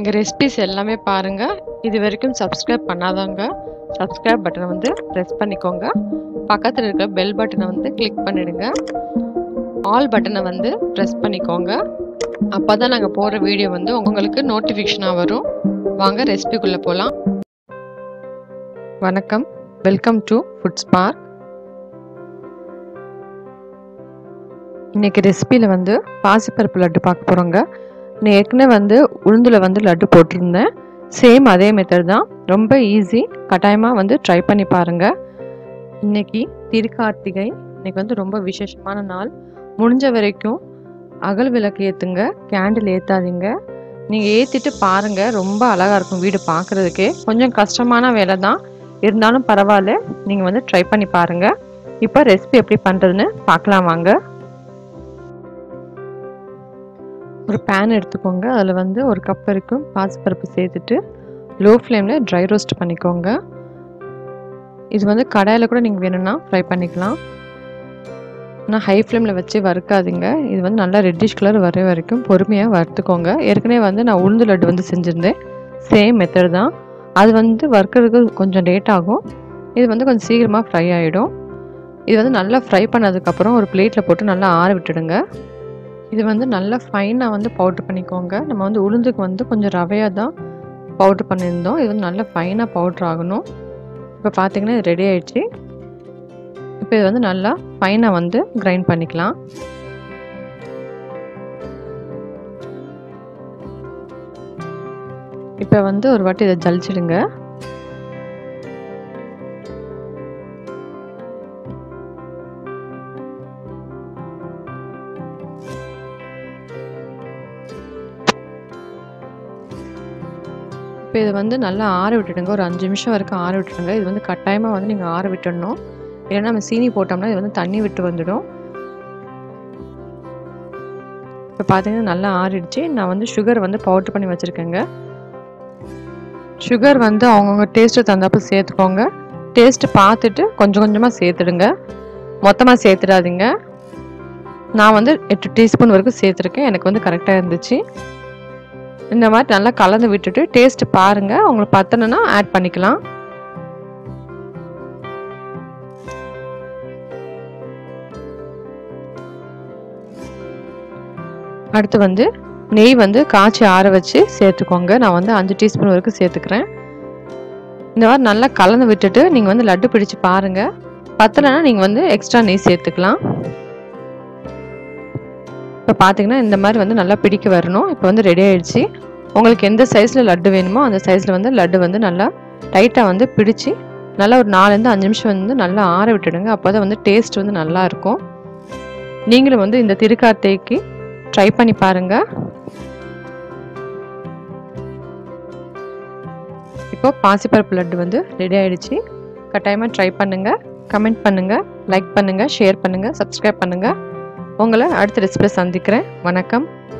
எங்கள் ரெசிபிஸ் எல்லாமே பாருங்கள் இது வரைக்கும் சப்ஸ்கிரைப் பண்ணாதவங்க சப்ஸ்கிரைப் பட்டனை வந்து ப்ரெஸ் பண்ணிக்கோங்க பக்கத்தில் இருக்கிற பெல் பட்டனை வந்து கிளிக் பண்ணிடுங்க ஆல் பட்டனை வந்து ப்ரெஸ் பண்ணிக்கோங்க அப்போ தான் நாங்கள் போகிற வீடியோ வந்து உங்களுக்கு நோட்டிஃபிகேஷனாக வரும் வாங்க ரெசிபிக்குள்ளே போகலாம் வணக்கம் வெல்கம் டு ஃபுட் ஸ்பார்க் இன்றைக்கி ரெசிபியில் வந்து பாசிப்பருப்பு லட்டு பார்க்க போகிறோங்க நான் ஏற்கனவே வந்து உளுந்தில் வந்து லட்டு போட்டிருந்தேன் சேம் அதே மெத்தட் தான் ரொம்ப ஈஸி கட்டாயமாக வந்து ட்ரை பண்ணி பாருங்கள் இன்றைக்கி திருக்கார்த்திகை இன்றைக்கி வந்து ரொம்ப விசேஷமான நாள் முடிஞ்ச வரைக்கும் அகல் விளக்கு ஏற்றுங்க கேண்டில் ஏற்றாதீங்க நீங்கள் ஏற்றிட்டு பாருங்கள் ரொம்ப அழகாக இருக்கும் வீடு பார்க்குறதுக்கே கொஞ்சம் கஷ்டமான வேலை தான் இருந்தாலும் பரவாயில்ல நீங்கள் வந்து ட்ரை பண்ணி பாருங்கள் இப்போ ரெசிபி எப்படி பண்ணுறதுன்னு பார்க்கலாம் வாங்க ஒரு பேன் எடுத்துக்கோங்க அதில் வந்து ஒரு கப் வரைக்கும் பாசிப்பருப்பு சேர்த்துட்டு லோ ஃப்ளேமில் ட்ரை ரோஸ்ட் பண்ணிக்கோங்க இது வந்து கடாயில் கூட நீங்கள் வேணும்னா ஃப்ரை பண்ணிக்கலாம் ஆனால் ஹை ஃப்ளேமில் வச்சு வறுக்காதீங்க இது வந்து நல்லா ரெட்டிஷ் கலர் வர வரைக்கும் பொறுமையாக வறுத்துக்கோங்க ஏற்கனவே வந்து நான் உளுந்து லட்டு வந்து செஞ்சுருந்தேன் சேம் மெத்தட் தான் அது வந்து வறுக்கிறதுக்கு கொஞ்சம் லேட் ஆகும் இது வந்து கொஞ்சம் சீக்கிரமாக ஃப்ரை ஆகிடும் இது வந்து நல்லா ஃப்ரை பண்ணதுக்கப்புறம் ஒரு பிளேட்டில் போட்டு நல்லா ஆற விட்டுடுங்க இது வந்து நல்லா ஃபைனாக வந்து பவுட்ரு பண்ணிக்கோங்க நம்ம வந்து உளுந்துக்கு வந்து கொஞ்சம் ரவையாக தான் பவுட்ரு பண்ணியிருந்தோம் இது வந்து நல்லா ஃபைனாக பவுட்ரு ஆகணும் இப்போ பார்த்தீங்கன்னா இது ரெடி ஆயிடுச்சு இப்போ இது வந்து நல்லா ஃபைனாக வந்து கிரைண்ட் பண்ணிக்கலாம் இப்போ வந்து ஒரு வாட்டி இதை ஜலிச்சிடுங்க இப்போ இதை வந்து நல்லா ஆற விட்டுடுங்க ஒரு அஞ்சு நிமிஷம் வரைக்கும் ஆற விட்டுடுங்க இது வந்து கட்டாயமாக வந்து நீங்கள் ஆற விட்டுடணும் இல்லைன்னா நம்ம சீனி போட்டோம்னா இது வந்து தண்ணி விட்டு வந்துடும் இப்போ பார்த்தீங்கன்னா நல்லா ஆறிடுச்சு நான் வந்து சுகர் வந்து பவுட்ரு பண்ணி வச்சுருக்கேங்க சுகர் வந்து அவங்கவுங்க டேஸ்ட்டு தந்தப்போ சேர்த்துக்கோங்க டேஸ்ட்டு பார்த்துட்டு கொஞ்சம் கொஞ்சமாக சேர்த்துடுங்க மொத்தமாக சேர்த்துடாதீங்க நான் வந்து எட்டு டீஸ்பூன் வரைக்கும் சேர்த்துருக்கேன் எனக்கு வந்து கரெக்டாக இருந்துச்சு இந்த மாதிரி நல்லா கலந்து விட்டுட்டு டேஸ்ட் பாருங்கள் உங்களுக்கு பத்தணுன்னா ஆட் பண்ணிக்கலாம் அடுத்து வந்து நெய் வந்து காய்ச்சி ஆற வச்சு சேர்த்துக்கோங்க நான் வந்து அஞ்சு டீஸ்பூன் வரைக்கும் சேர்த்துக்கிறேன் இந்த மாதிரி நல்லா கலந்து விட்டுட்டு நீங்கள் வந்து லட்டு பிடிச்சு பாருங்கள் பத்தலைன்னா நீங்கள் வந்து எக்ஸ்ட்ரா நெய் சேர்த்துக்கலாம் இப்போ பார்த்தீங்கன்னா இந்த மாதிரி வந்து நல்லா பிடிக்க வரணும் இப்போ வந்து ரெடி ஆயிடுச்சு உங்களுக்கு எந்த சைஸில் லட்டு வேணுமோ அந்த சைஸில் வந்து லட்டு வந்து நல்லா டைட்டாக வந்து பிடிச்சி நல்லா ஒரு நாலுலேருந்து அஞ்சு நிமிஷம் வந்து நல்லா ஆற விட்டுடுங்க அப்போ தான் வந்து டேஸ்ட் வந்து நல்லா இருக்கும் நீங்களும் வந்து இந்த திருக்கார்த்தைக்கு ட்ரை பண்ணி பாருங்கள் இப்போ பாசிப்பருப்பு லட்டு வந்து ரெடி ஆயிடுச்சு கட்டாயமாக ட்ரை பண்ணுங்கள் கமெண்ட் பண்ணுங்கள் லைக் பண்ணுங்கள் ஷேர் பண்ணுங்கள் சப்ஸ்கிரைப் பண்ணுங்கள் உங்களை அடுத்த ரெசிபியில் சந்திக்கிறேன் வணக்கம்